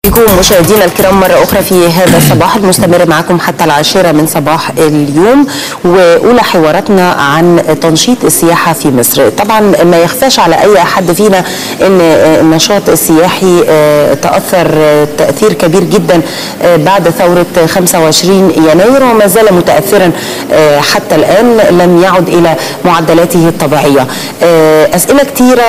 بكم مشاهدينا الكرام مرة أخرى في هذا الصباح المستمر معكم حتى العاشرة من صباح اليوم وأولى حواراتنا عن تنشيط السياحة في مصر طبعا ما يخفاش على أي أحد فينا أن النشاط السياحي تأثر تأثير كبير جدا بعد ثورة 25 يناير وما زال متأثرا حتى الآن لم يعد إلى معدلاته الطبيعية أسئلة كتيرة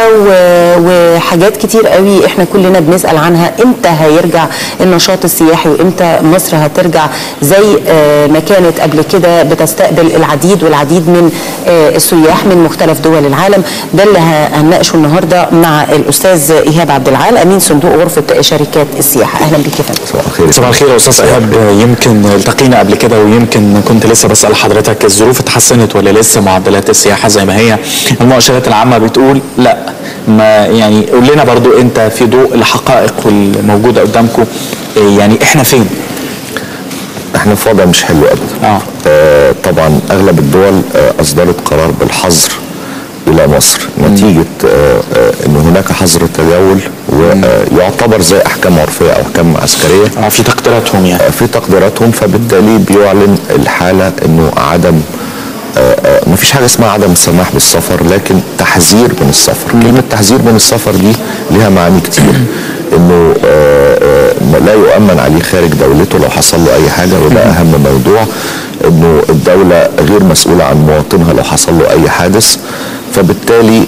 وحاجات كتير قوي احنا كلنا بنسأل عنها امتى هيرجع يرجع النشاط السياحي وامتى مصر هترجع زي ما كانت قبل كده بتستقبل العديد والعديد من السياح من مختلف دول العالم ده اللي هنناقشه النهارده مع الاستاذ ايهاب عبد العال امين صندوق غرفه شركات السياحه اهلا بك يا فندم صباح الخير صباح الخير يا استاذ ايهاب يمكن التقينا قبل كده ويمكن كنت لسه بسال حضرتك الظروف اتحسنت ولا لسه معدلات السياحه زي ما هي المؤشرات العامه بتقول لا ما يعني قول لنا برضو انت في ضوء الحقائق الموجوده قدامكم يعني احنا فين؟ احنا في وضع مش حلو ابدا آه. آه طبعا اغلب الدول آه اصدرت قرار بالحظر الى مصر نتيجه آه آه ان هناك حظر تداول ويعتبر زي احكام عرفيه او احكام عسكريه آه في تقديراتهم يعني آه في تقديراتهم فبالتالي بيعلن الحاله انه عدم ما فيش حاجه اسمها عدم السماح بالسفر لكن تحذير من السفر م. كلمه تحذير من السفر دي ليها معاني كتير انه لا يؤمن عليه خارج دولته لو حصل له اي حاجه وده اهم موضوع انه الدوله غير مسؤوله عن مواطنها لو حصل له اي حادث فبالتالي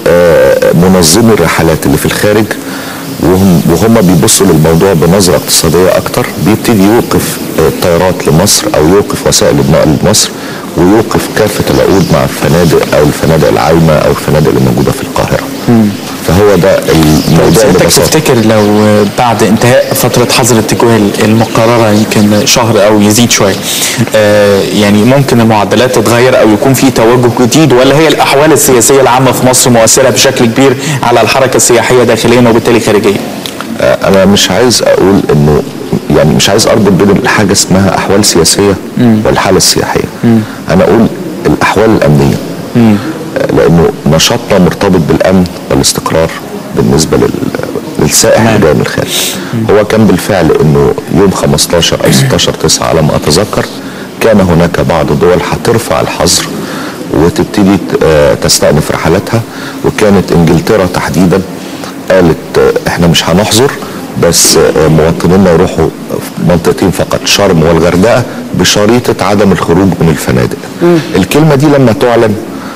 منظمي الرحلات اللي في الخارج وهم وهم بيبصوا للموضوع بنظره اقتصاديه اكتر بيبتدي يوقف الطيارات لمصر او يوقف وسائل النقل لمصر ويوقف كافه العقود مع الفنادق او الفنادق العايمه او الفنادق اللي موجوده في القاهره. فهو ده الموضوع انت تفتكر لو بعد انتهاء فتره حظر التجوال المقرره يمكن شهر او يزيد شويه آه يعني ممكن المعدلات تتغير او يكون في توجه جديد ولا هي الاحوال السياسيه العامه في مصر مؤثره بشكل كبير على الحركه السياحيه داخليا وبالتالي خارجيا؟ آه انا مش عايز اقول انه يعني مش عايز اربط بين حاجه اسمها احوال سياسيه مم. والحاله السياحيه مم. انا اقول الاحوال الامنيه مم. لانه نشاطنا مرتبط بالامن والاستقرار بالنسبه لل... للسائح اللي جاي من الخارج هو كان بالفعل انه يوم 15 او 16 9 على ما اتذكر كان هناك بعض دول هترفع الحظر وتبتدي تستأنف رحلاتها وكانت انجلترا تحديدا قالت احنا مش هنحظر بس مواطنينا يروحوا منطقتين فقط شرم والغردقه بشريطه عدم الخروج من الفنادق. مم. الكلمه دي لما تعلن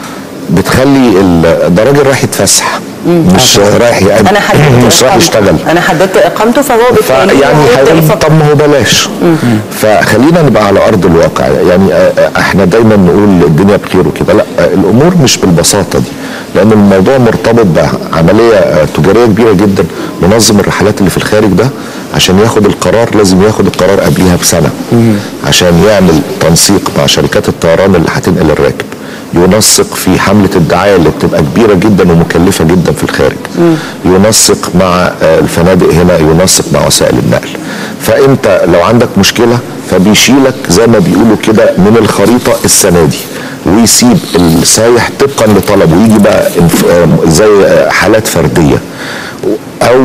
بتخلي ده راجل رايح يتفسح مش رايح يقعد انا حددت مش رايح يشتغل انا حددت اقامته فهو بالتالي يعني هيقول طب ما هو بلاش فخلينا نبقى على ارض الواقع يعني احنا دايما نقول الدنيا بخير وكده لا الامور مش بالبساطه دي لان الموضوع مرتبط بعمليه تجاريه كبيره جدا منظم الرحلات اللي في الخارج ده عشان ياخد القرار لازم ياخد القرار قبلها بسنه عشان يعمل تنسيق مع شركات الطيران اللي هتنقل الراكب ينسق في حملة الدعاية اللي بتبقى كبيرة جدا ومكلفة جدا في الخارج م. ينسق مع الفنادق هنا ينسق مع وسائل النقل فانت لو عندك مشكلة فبيشيلك زي ما بيقولوا كده من الخريطة السنة دي ويسيب السايح طبقا لطلبه ويجي بقى زي حالات فردية او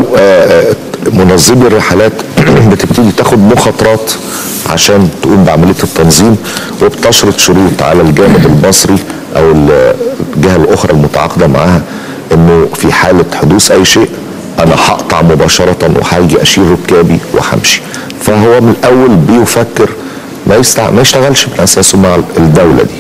منظمي الرحلات بتبتدي تاخد مخاطرات عشان تقوم بعمليه التنظيم وبتشرط شروط على الجانب المصري او الجهه الاخرى المتعاقده معاها انه في حاله حدوث اي شيء انا هقطع مباشره وهاجي اشيل ركابي وهمشي فهو من الاول بيفكر ما يستع... ما يشتغلش من اساسه مع الدوله دي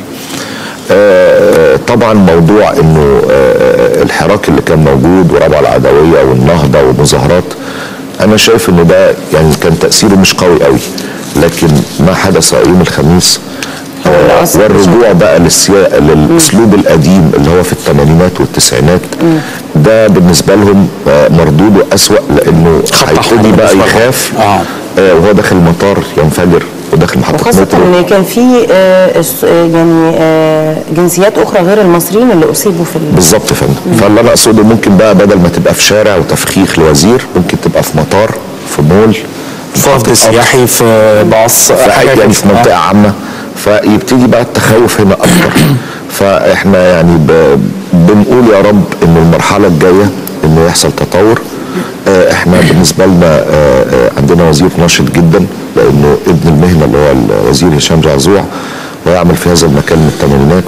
آه طبعا موضوع انه آه الحراك اللي كان موجود ورابعه العدويه والنهضه والمظاهرات انا شايف انه ده يعني كان تاثيره مش قوي قوي لكن ما حدث يوم الخميس آه والرجوع بقى للسيا... للاسلوب القديم اللي هو في الثمانينات والتسعينات ده بالنسبه لهم آه مردوده اسوا لانه هيبتدي بقى يخاف آه. آه وهو داخل المطار ينفجر وداخل محطه وخاصة مترو ان كان في آه يعني آه جنسيات اخرى غير المصريين اللي اصيبوا في بالظبط يا فندم فاللي انا اقصده ممكن بقى بدل ما تبقى في شارع وتفخيخ لوزير ممكن تبقى في مطار في مول فقد سياحي في باص في يعني في منطقه عامه فيبتدي بقى التخوف هنا اكتر فاحنا يعني ب... بنقول يا رب ان المرحله الجايه انه يحصل تطور آه، احنا بالنسبه لنا آه، آه، عندنا وزير ناشط جدا لانه ابن المهنه اللي هو الوزير هشام جعزوع ويعمل في هذا المكان من الثمانينات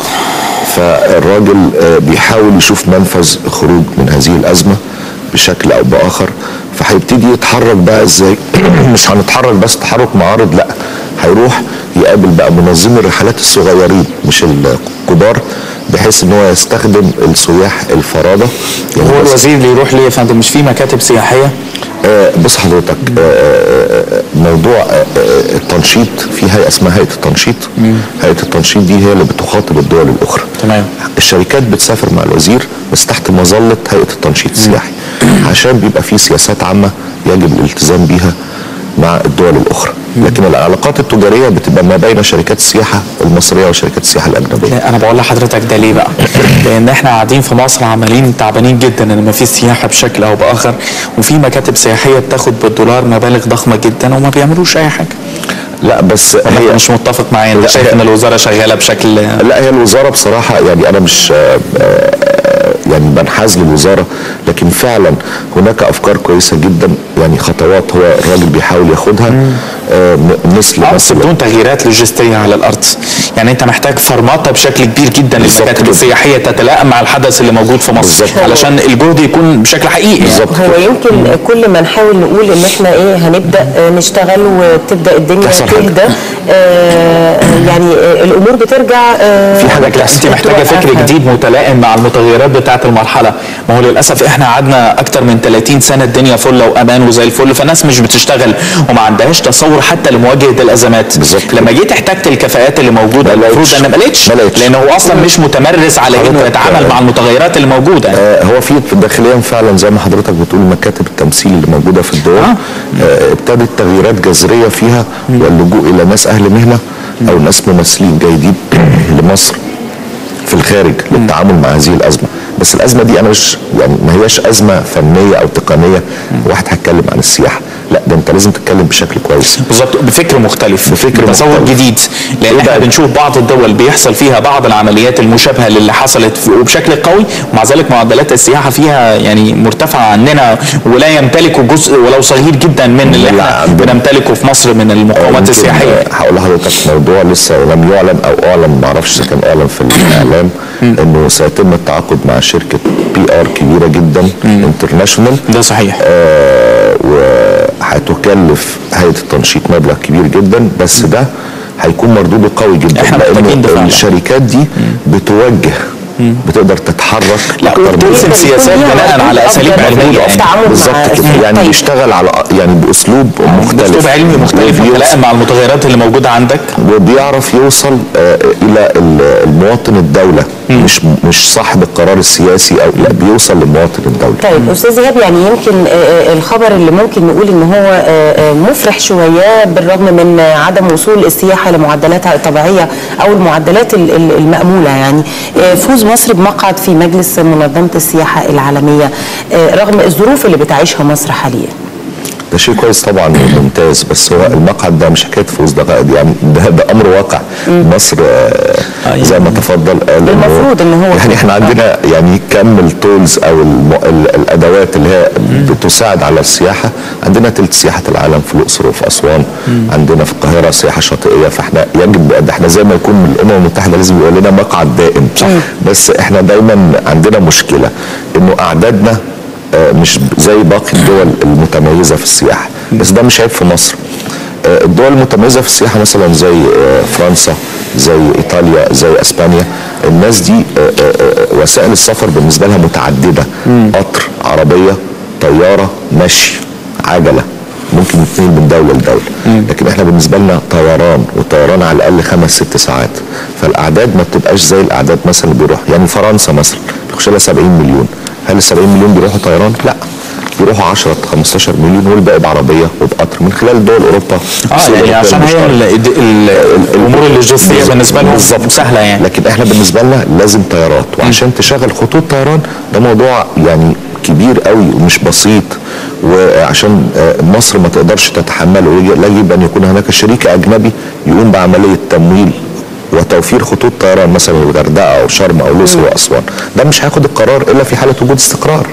فالراجل آه، بيحاول يشوف منفذ خروج من هذه الازمه بشكل او باخر فهيبتدي يتحرك بقى ازاي مش هنتحرك بس تحرك معارض لا هيروح يقابل بقى منظمي الرحلات الصغيرين مش الكبار بحيث ان هو يستخدم السياح الفراده يعني هو بس- الوزير اللي يروح ليه يا فندم مش في مكاتب سياحيه آه، بص حضرتك آه، آه، آه، موضوع آه، آه، التنشيط في هيئه اسمها هيئه التنشيط هيئه التنشيط دي هي اللي بتخاطب الدول الاخرى تمام. الشركات بتسافر مع الوزير بس تحت مظله هيئه التنشيط السياحي عشان بيبقى في سياسات عامه يجب الالتزام بيها مع الدول الاخرى لكن العلاقات التجاريه بتبقى ما بين شركات السياحه المصريه وشركات السياحه الاجنبيه لا، انا بقول لحضرتك ده ليه بقى لان احنا قاعدين في مصر عمالين تعبانين جدا ان ما فيش سياحه بشكل او باخر وفي مكاتب سياحيه بتاخد بالدولار مبالغ ضخمه جدا وما بيعملوش اي حاجه لا بس هي هي مش متفق معايا انت لا، شايف هي- ان الوزاره شغاله بشكل لا هي الوزاره بصراحه يعني انا مش آه، آه، يعني بنحاز للوزاره لكن فعلا هناك افكار كويسه جدا يعني خطوات هو الراجل بيحاول ياخدها آه، م- مثل اه بس مثلا بدون تغييرات لوجستيه على الارض يعني انت محتاج فرمطه بشكل كبير جدا بالظبط للمكاتب كده. السياحيه تتلائم مع الحدث اللي موجود في مصر بالظبط. علشان الجهد يكون بشكل حقيقي يعني. بالظبط. هو يمكن كل ما نحاول نقول ان احنا ايه هنبدا آه، نشتغل وتبدا الدنيا تحصل حاجة. تهدى آه، يعني آه، الامور بترجع آه، في حاجة لا انت محتاجه فكر توقفها. جديد متلائم مع المتغيرات بتاعه المرحله ما هو للاسف احنا قعدنا اكتر من 30 سنه الدنيا فله وامان وزي الفل فالناس مش بتشتغل وما عندهاش تصور حتى لمواجهه الازمات بالظبط. لما جيت احتجت الكفاءات اللي موجوده ما المفروض لقيتش. انا ما لقيتش ما لقيتش. لان هو اصلا مش متمرس على انه حضرتك، يتعامل آه، مع المتغيرات اللي موجوده آه، هو في في داخليا فعلا زي ما حضرتك بتقول مكاتب التمثيل اللي موجوده في الدول آه. آه، ابتدت تغييرات جذريه فيها واللجوء الى ناس اهل مهنه او ناس ممثلين جيدين لمصر في الخارج للتعامل مع هذه الازمه بس الازمه دي انا مش يعني ما هياش ازمه فنيه او تقنيه واحد هيتكلم عن السياحه لا ده انت لازم تتكلم بشكل كويس بالظبط بفكر مختلف بفكر تصور مختلف. جديد لان إيه احنا بقى؟ بنشوف بعض الدول بيحصل فيها بعض العمليات المشابهه للي حصلت في- وبشكل قوي ومع ذلك معدلات السياحه فيها يعني مرتفعه عننا ولا يمتلكوا جزء ولو صغير جدا من اللي لا، احنا عندنا. بنمتلكه في مصر من آه، المقومات يمكن، السياحيه آه، هقول لحضرتك موضوع لسه لم يعلن او اعلن ما اعرفش اذا كان اعلن في الاعلام انه سيتم التعاقد مع شركه بي ار كبيره جدا انترناشونال ده صحيح آه، وهتكلف هيئه التنشيط مبلغ كبير جدا بس ده هيكون مردوده قوي جدا إحنا محتاجين ده لان فعلا. الشركات دي بتوجه بتقدر تتحرك لا، أكتر من وبترسم يقدر سياسات يكون ليها بناء على مردود أساليب أفضل علمية في يعني. التعامل مع بالظبط كده يعني طيب. بيشتغل على يعني باسلوب مختلف باسلوب علمي مختلف وبيوصل- متلائم مع المتغيرات اللي موجوده عندك وبيعرف يوصل آه، الى ال- المواطن الدوله مش مش صاحب القرار السياسي او لا بيوصل لمواطن الدوله طيب استاذ ايهاب يعني يمكن آه، آه، الخبر اللي ممكن نقول ان هو آه، آه، مفرح شويه بالرغم من آه، عدم وصول السياحه لمعدلاتها الطبيعيه او المعدلات ال- ال- الماموله يعني آه، فوز مصر بمقعد في مجلس منظمه السياحه العالميه آه، رغم الظروف اللي بتعيشها مصر حاليا ده شيء كويس طبعا ممتاز بس هو المقعد ده مش حكايه فوز ده يعني ده, ده امر واقع مصر آه، آه، زي ما تفضل قال إنه- المفروض إن هو يعني كده. احنا عندنا يعني كم التولز او الم... ال- الادوات اللي هي بتساعد على السياحه عندنا تلت سياحه العالم في الاقصر وفي اسوان عندنا في القاهره سياحه شاطئيه فاحنا يجب ده احنا زي ما يكون من الامم المتحده لازم يبقى لنا مقعد دائم صح بس احنا دايما عندنا مشكله انه اعدادنا آه، مش زي باقي الدول المتميزه في السياحه بس ده مش عيب في مصر آه، الدول المتميزه في السياحه مثلا زي آه، فرنسا زي ايطاليا زي اسبانيا الناس دي آه، آه، آه، وسائل السفر بالنسبه لها متعدده قطر عربيه طياره مشي عجله ممكن يتنقل من دوله لدوله لكن احنا بالنسبه لنا طيران وطيران على الاقل خمس ست ساعات فالاعداد ما بتبقاش زي الاعداد مثلا اللي بيروح يعني فرنسا مثلا بيخش لها 70 مليون هل ال 70 مليون بيروحوا طيران؟ لا بيروحوا 10 15 مليون والباقي بعربيه وبقطر من خلال دول اوروبا اه السوق يعني الأوروبي عشان هي المشترك. ال- ال- ال- الامور اللوجستيه بالنسبه لهم بالظبط. سهله يعني لكن احنا بالنسبه لنا لازم طيارات وعشان تشغل خطوط طيران ده موضوع يعني كبير قوي ومش بسيط وعشان آه، مصر ما تقدرش تتحمله ويجب- يجب ان يكون هناك شريك اجنبي يقوم بعمليه تمويل وتوفير خطوط طيران مثلا الغردقه او شرم او الاقصر واسوان ده مش هياخد القرار الا في حاله وجود استقرار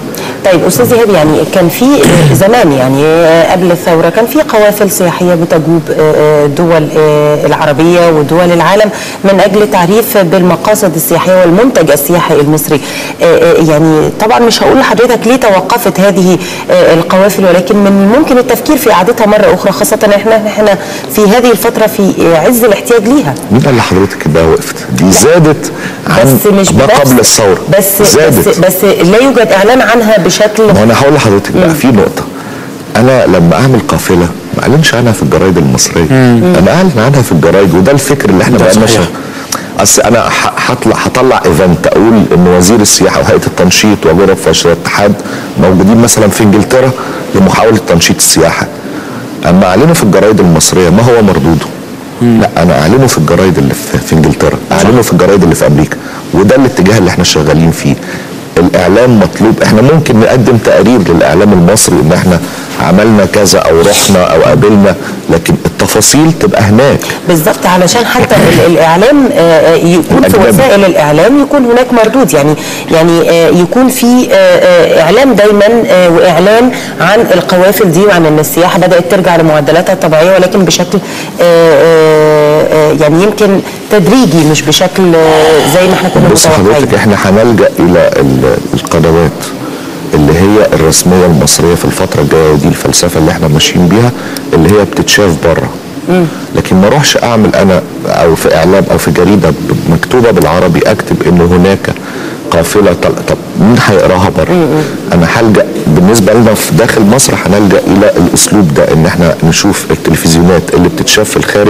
طيب استاذ ايهاب يعني كان في زمان يعني قبل الثوره كان في قوافل سياحيه بتجوب دول العربيه ودول العالم من اجل تعريف بالمقاصد السياحيه والمنتج السياحي المصري يعني طبعا مش هقول لحضرتك ليه توقفت هذه القوافل ولكن من الممكن التفكير في اعادتها مره اخرى خاصه احنا احنا في هذه الفتره في عز الاحتياج ليها مين قال لحضرتك ده وقفت دي زادت عن بس مش ما بنفس- قبل الثوره بس زادت بس بس لا يوجد اعلان عنها بشكل ما انا هقول لحضرتك بقى في نقطه انا لما اعمل قافله ما اعلنش عنها في الجرايد المصريه انا اعلن عنها في الجرايد وده الفكر اللي احنا ده بقى صحيح. ماشي اصل انا ح- هطلع هطلع ايفنت اقول ان وزير السياحه وهيئه التنشيط وغرف وشركات الاتحاد موجودين مثلا في انجلترا لمحاوله تنشيط السياحه اما اعلنه في الجرايد المصريه ما هو مردوده لا انا اعلنه في الجرايد اللي في, في انجلترا اعلنه في الجرايد اللي في امريكا وده الاتجاه اللي احنا شغالين فيه الاعلام مطلوب احنا ممكن نقدم تقارير للاعلام المصري ان احنا عملنا كذا او رحنا او قابلنا لكن التفاصيل تبقى هناك بالظبط علشان حتى ال- الاعلام آه، آه، يكون في الأجنبي. وسائل الاعلام يكون هناك مردود يعني يعني آه، يكون في آه، آه، اعلام دايما آه، واعلان عن القوافل دي وعن ان السياحه بدات ترجع لمعدلاتها الطبيعيه ولكن بشكل آه، آه، آه، يعني يمكن تدريجي مش بشكل آه، زي ما احنا كنا بص حضرتك متوقعين احنا هنلجا الى ال- القنوات اللي هي الرسميه المصريه في الفتره الجايه ودي الفلسفه اللي احنا ماشيين بيها اللي هي بتتشاف بره لكن ما اروحش اعمل انا او في اعلام او في جريده ب- مكتوبه بالعربي اكتب ان هناك قافله طل... طب مين هيقراها بره؟ انا هلجا بالنسبه لنا في داخل مصر هنلجا الى الاسلوب ده ان احنا نشوف التلفزيونات اللي بتتشاف في الخارج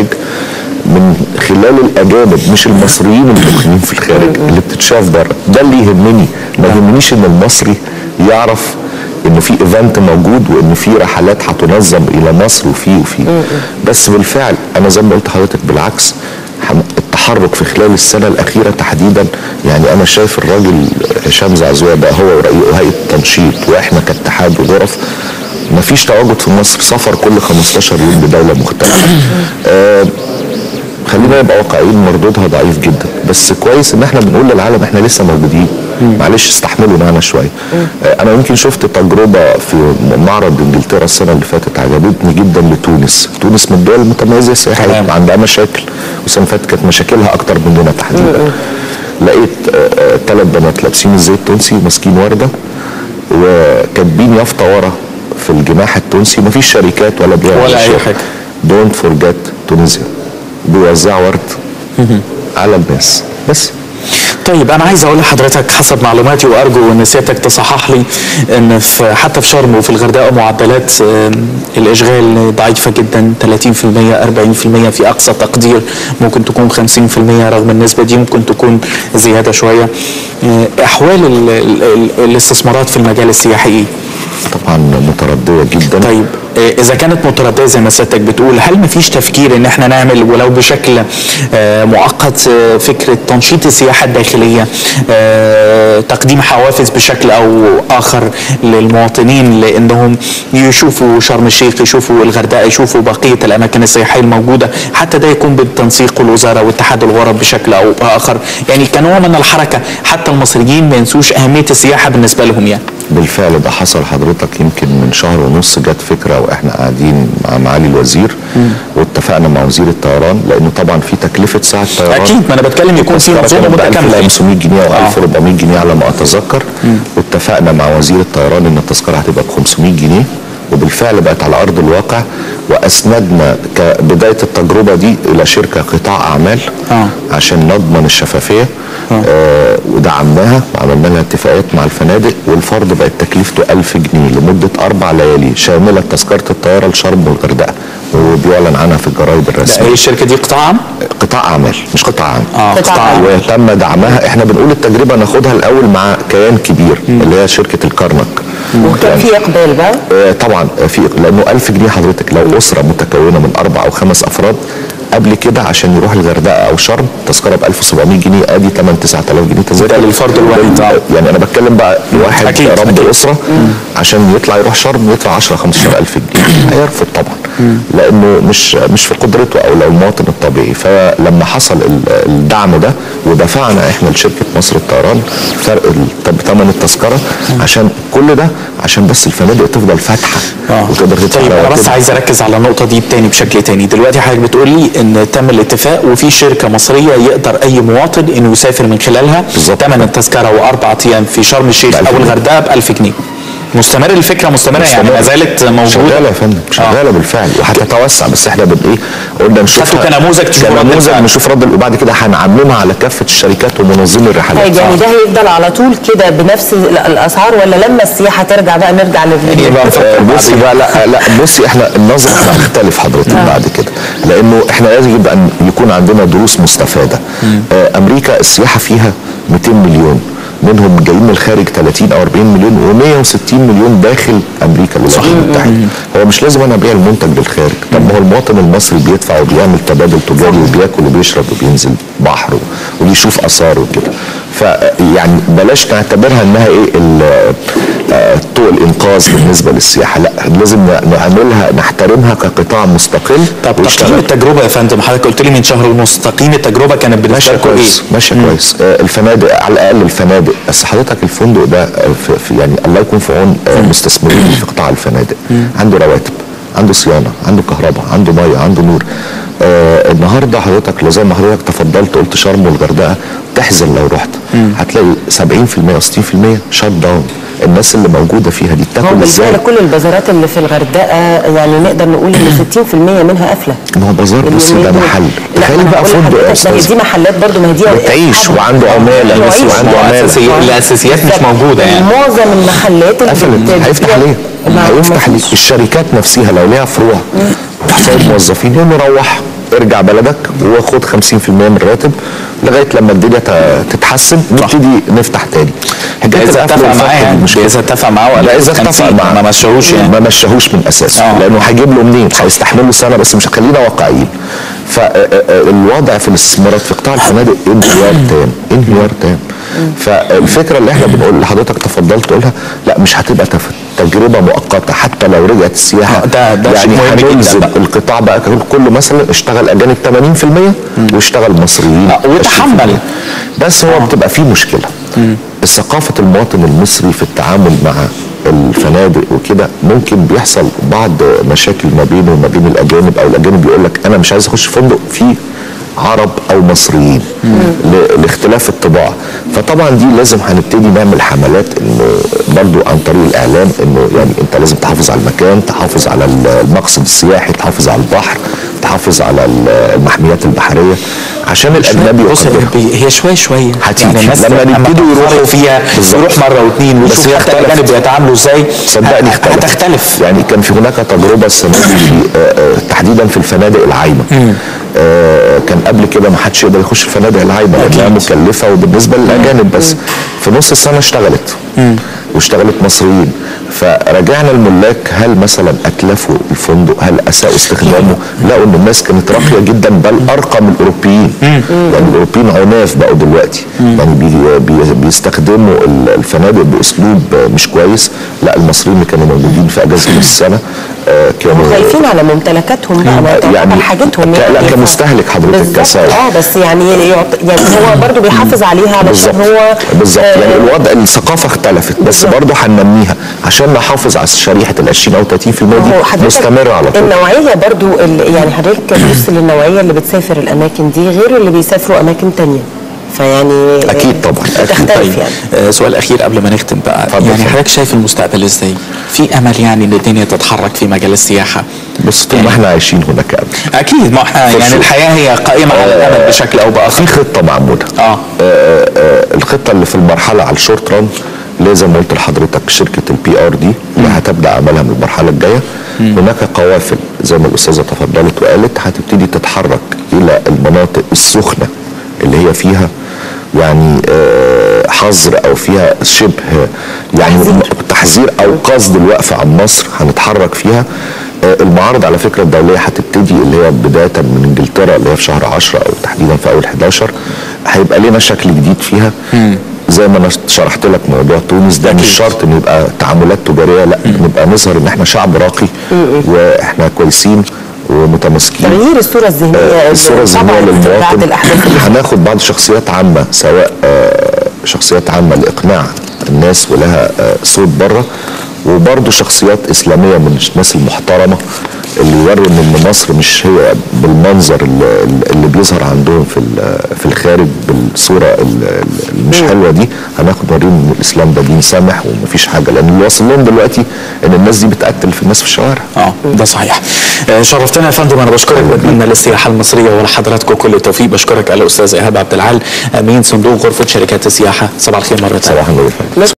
من خلال الاجانب مش المصريين المقيمين في الخارج اللي بتتشاف بره ده اللي يهمني ما يهمنيش ان المصري يعرف ان في ايفنت موجود وان في رحلات هتنظم الى مصر وفي وفي بس بالفعل انا زي ما قلت لحضرتك بالعكس حم- التحرك في خلال السنه الاخيره تحديدا يعني انا شايف الراجل هشام زعزوع بقى هو ورئيس هيئه التنشيط واحنا كاتحاد وغرف مفيش تواجد في مصر سفر كل 15 يوم لدوله مختلفه آه خلينا نبقى واقعيين مردودها ضعيف جدا بس كويس ان احنا بنقول للعالم احنا لسه موجودين معلش استحملوا معنا شويه آه، انا يمكن شفت تجربه في معرض انجلترا السنه اللي فاتت عجبتني جدا لتونس تونس من الدول المتميزه السياحيه تمام. عندها مشاكل والسنه اللي فاتت كانت مشاكلها اكتر مننا تحديدا لقيت ثلاث بنات لابسين الزي التونسي ماسكين ورده وكاتبين يافطه ورا في الجناح التونسي مفيش شركات ولا بيع ولا أي حاجة. دونت فورجيت تونيزيا بيوزعوا ورد على الناس بس طيب انا عايز اقول لحضرتك حسب معلوماتي وارجو ان سيادتك تصحح لي ان في حتى في شرم وفي الغردقه معدلات آم، الاشغال ضعيفه جدا 30% 40% في اقصى تقدير ممكن تكون 50% رغم النسبه دي ممكن تكون زياده شويه آه، احوال ال- ال- ال- الاستثمارات في المجال السياحي ايه؟ طبعا مترديه جدا طيب آه، اذا كانت متردده زي ما سيادتك بتقول هل مفيش تفكير ان احنا نعمل ولو بشكل آه، مؤقت آه، فكره تنشيط السياحه الداخليه آه، تقديم حوافز بشكل او اخر للمواطنين لانهم يشوفوا شرم الشيخ يشوفوا الغردقه يشوفوا بقيه الاماكن السياحيه الموجوده حتى ده يكون بالتنسيق الوزاره واتحاد الغرف بشكل او اخر يعني كنوع من الحركه حتى المصريين ما ينسوش اهميه السياحه بالنسبه لهم يعني بالفعل ده حصل حضرتك يمكن من شهر ونص جت فكره واحنا قاعدين مع معالي الوزير واتفقنا مع وزير الطيران لانه طبعا في تكلفه ساعه طيران اكيد ما انا بتكلم يكون في التذكرة منظومه كانت ب متكامله 1500 جنيه او آه. 1400 جنيه على ما اتذكر واتفقنا مع وزير الطيران ان التذكره هتبقى ب 500 جنيه وبالفعل بقت على ارض الواقع واسندنا كبدايه التجربه دي الى شركه قطاع اعمال آه. عشان نضمن الشفافيه آه ودعمناها وعملنا لها اتفاقات مع الفنادق والفرد بقت تكلفته 1000 جنيه لمده اربع ليالي شامله تذكره الطياره لشرم والغردقه وبيعلن عنها في الجرايد ده الرسميه ايه الشركه دي قطاع عام؟ قطاع اعمال مش قطاع عام اه قطاع قطاع عام عام. وتم دعمها احنا بنقول التجربه ناخدها الاول مع كيان كبير اللي هي شركه الكرنك وكان في اقبال بقى آه، طبعا في لانه 1000 جنيه حضرتك لو اسره متكونه من اربع او خمس افراد قبل كده عشان يروح الغردقه او شرم تذكره ب 1700 جنيه ادي 8 9000 جنيه تذاكر ده للفرد الواحد. آه، يعني انا بتكلم بقى واحد أكيد، رب أكيد. اسره عشان يطلع يروح شرم يدفع 10 15000 جنيه هيرفض طبعا لانه مش مش في قدرته او لو المواطن الطبيعي فلما حصل ال- الدعم ده ودفعنا احنا لشركه مصر الطيران فرق ثمن التذكره عشان كل ده عشان بس الفنادق تفضل فاتحه وتقدر تدفع طيب انا بس رواتبها. عايز اركز على النقطه دي تاني بشكل تاني دلوقتي حضرتك بتقول لي ان تم الاتفاق وفي شركه مصريه يقدر اي مواطن انه يسافر من خلالها بالظبط. ثمن التذكره واربع ايام في شرم الشيخ بألف او جنيه. الغردقه ب 1000 جنيه مستمر الفكره مستمره يعني ما زالت موجوده شغاله يا فندم شغاله بالفعل وهتتوسع بس احنا بن ايه قلنا نشوف خدته كنموذج تشوفوا رد كنموذج الفعل. نشوف رد وبعد كده هنعممها على كافه الشركات ومنظمي الرحلات طيب يعني ده هيفضل على طول كده بنفس ال- الاسعار ولا لما السياحه ترجع بقى نرجع لل يبقى آه، بصي بقى لا لا بصي احنا النظره هتختلف حضرتك بعد كده لانه احنا لازم يبقى أن يكون عندنا دروس مستفاده آه، امريكا السياحه فيها 200 مليون منهم جايين من الخارج 30 او 40 مليون و160 مليون داخل امريكا الولايات المتحده هو مش لازم انا ابيع المنتج للخارج طب ما هو المواطن المصري بيدفع وبيعمل تبادل تجاري وبياكل وبيشرب وبينزل بحر و- وبيشوف اثار وكده فيعني بلاش نعتبرها انها ايه ال- آه، طوق الانقاذ بالنسبه للسياحه لا لازم نعملها نحترمها كقطاع مستقل طب تقييم ويشتغل. التجربه يا فندم حضرتك قلت لي من شهر ونص تقييم التجربه كانت بالنسبه ماشيه لكم ايه؟ كويس ماشيه كويس آه، الفنادق على الاقل الفنادق بس حضرتك الفندق ده آه، في في يعني الله يكون في عون آه، مستثمرين في قطاع الفنادق عنده رواتب عنده صيانه عنده كهرباء عنده ميه عنده نور آه النهارده حضرتك لو زي ما حضرتك تفضلت قلت شرم والغردقه تحزن لو رحت هتلاقي 70% و60% شات داون الناس اللي موجوده فيها دي هو بتاكل ازاي؟ بالفعل كل البازارات اللي في الغردقه يعني نقدر نقول ان 60% منها قافله ما هو بازار بص اليومين ده دول. محل لا تخيل ما بقى أنا بقول فندق يا لحضرتك، ما هي استاذ دي محلات برضو ما هي دي بتعيش وعنده عماله بيعيش. وعنده ما هو عماله أساسي- الاساسيات مش موجوده يعني معظم المحلات اللي قفلت بت- هيفتح ليه؟ ما- هيفتح ما ليه؟ فيش. الشركات نفسها لو ليها فروع وحساب موظفين يقول له روح ارجع بلدك وخد 50% من الراتب لغايه لما الدنيا ت- تتحسن نبتدي نفتح تاني حكايه اذا القفل اتفق والفتح معاه دي يعني مشكلة. اذا اتفق معاه وقال لا لك اذا كان اتفق في- معاه ما مشاهوش يعني ما مشاهوش من اساسه آه. لانه هيجيب له منين؟ هيستحمل له سنه بس مش خلينا واقعيين فالوضع في الاستثمارات في قطاع الفنادق انهيار تام انهيار تام فالفكره اللي احنا بنقول لحضرتك تفضلت تقولها لا مش هتبقى تف- تجربه مؤقته حتى لو رجعت السياحه آه، ده- ده شيء يعني مهم جدا هنلزم بقى. القطاع بقى كله مثلا اشتغل اجانب 80% واشتغل مصريين آه، وتحمل. 20%. بس هو بتبقى فيه مشكله ثقافه المواطن المصري في التعامل مع الفنادق وكده ممكن بيحصل بعض مشاكل ما بينه وما بين الاجانب او الاجانب يقول لك انا مش عايز اخش فندق فيه عرب او مصريين ل- لاختلاف الطباع فطبعا دي لازم هنبتدي نعمل حملات انه برضو عن طريق الاعلام انه يعني انت لازم تحافظ على المكان تحافظ على المقصد السياحي تحافظ على البحر تحافظ على المحميات البحريه عشان الاجنبي بص يقدرها. هي هي شويه شويه هتيجي. الناس لما نبتدوا يروحوا فيها بالظبط. يروح مره واثنين بس ويشوف هي حتى اختلفت. الاجانب بيتعاملوا ازاي صدقني ه- اختلف هتختلف يعني كان في هناك تجربه السنه دي في آه، آه، تحديدا في الفنادق العايمه آه، كان قبل كده ما حدش يقدر يخش الفنادق العايمه لانها مكلفه وبالنسبه للاجانب بس في نص السنه اشتغلت واشتغلت مصريين فرجعنا الملاك هل مثلا اتلفوا الفندق هل اساءوا استخدامه لقوا ان الناس كانت راقيه جدا بل ارقى من الاوروبيين يعني الاوروبيين عناف بقوا دلوقتي يعني بي بي بيستخدموا ال- الفنادق باسلوب آه، مش كويس لا المصريين اللي كانوا موجودين في اجازه نص السنه آه، كانوا خايفين على ممتلكاتهم بقى ما يعني يعني حاجتهم ك- لا يعني. كمستهلك حضرتك بالظبط. كسائق اه بس يعني يعط... يعني هو برضو بيحافظ عليها علشان بالظبط هو بالظبط آه، يعني الوضع الثقافه اختلفت بس بالظبط. برضه هننميها عشان نحافظ على شريحه ال 20 او 30% هو دي حضرتك مستمره على طول النوعيه برضو ال- يعني حضرتك بص للنوعيه اللي بتسافر الاماكن دي غير اللي بيسافروا اماكن تانية فيعني أكيد طبعا، أكيد. بتختلف طيب يعني آه، سؤال اخير قبل ما نختم بقى اتفضل. يعني حضرتك شايف المستقبل ازاي؟ في امل يعني ان الدنيا تتحرك في مجال السياحه بص طول ما احنا عايشين هناك امل اكيد ما احنا For يعني sure. الحياه هي قائمه على الامل بشكل او باخر في خطه معموله اه آه، آه، الخطه اللي في المرحله على الشورت ران اللي زي ما قلت لحضرتك شركه البي ار دي اللي هتبدا عملها من المرحله الجايه هناك قوافل زي ما الاستاذه تفضلت وقالت هتبتدي تتحرك الى المناطق السخنه اللي هي فيها يعني آه، حظر او فيها شبه يعني تحذير. تحذير او قصد الوقف عن مصر هنتحرك فيها آه، المعارض على فكره الدوليه هتبتدي اللي هي بدايه من انجلترا اللي هي في شهر 10 او تحديدا في اول 11 هيبقى لنا شكل جديد فيها زي ما انا شرحت لك موضوع تونس ده مش شرط ان يبقى تعاملات تجاريه لا نبقى نظهر ان احنا شعب راقي واحنا كويسين ومتماسكين تغيير الصوره الذهنيه آه، الصوره الذهنيه طبعاً للمواطن بعد الاحداث اللي هناخد بعض شخصيات عامه سواء آه، شخصيات عامه لاقناع الناس ولها آه، صوت بره وبرضه شخصيات اسلاميه من الناس المحترمه اللي يوروا ان مصر مش هي بالمنظر اللي, اللي بيظهر عندهم في ال- في الخارج بالصوره ال- اللي مش حلوه دي هناخد نوريهم ان الاسلام ده دين سامح ومفيش حاجه لان اللي واصل لهم دلوقتي ان الناس دي بتقتل في الناس في الشوارع اه ده صحيح آه، شرفتنا يا فندم انا بشكرك بتمنى للسياحه المصريه ولحضراتكم كل التوفيق بشكرك الاستاذ ايهاب عبد العال امين صندوق غرفه شركات السياحه صباح الخير مره ثانيه صباح النور